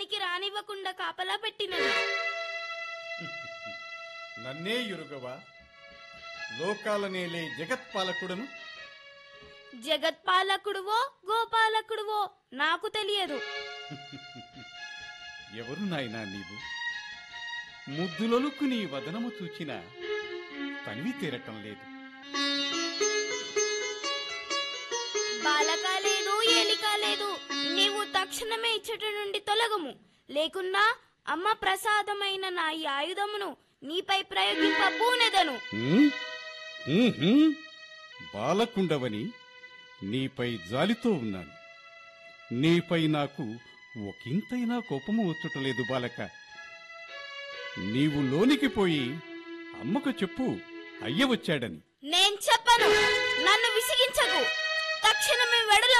లోనికి రానివ్వకుండా కాపలా పెట్టినది నన్నే ఎరుగవా లోకాలనేలే జగత్పాలకుడను జగత్పాలకుడువో గోపాలకుడువో నాకు తెలియదు ఎవరు నాయనా నీవు ముద్దులొలుకు నీ వదనము చూచిన తనివి తీరటం లేదు బాలక లేదు ఏలిక లేదు నీవు తక్షణమే ఇచ్చట నుండి తొలగము లేకున్నా అమ్మ ప్రసాదమైన నా ఈ ఆయుధమును నీపై ప్రయోగింప పూనెదను ఉమ్, ఉహుం. బాలకుండవని నీపై జాలితో ఉన్నాను నీపై నాకు ఒకంతైనా కోపము వచ్చుటలేదు బాలక నీవు లోనికి పోయి అమ్మకు చెప్పు అయ్య వచ్చాడని నేను చెప్పను నన్ను విసిగించకు తక్షణమే వెడల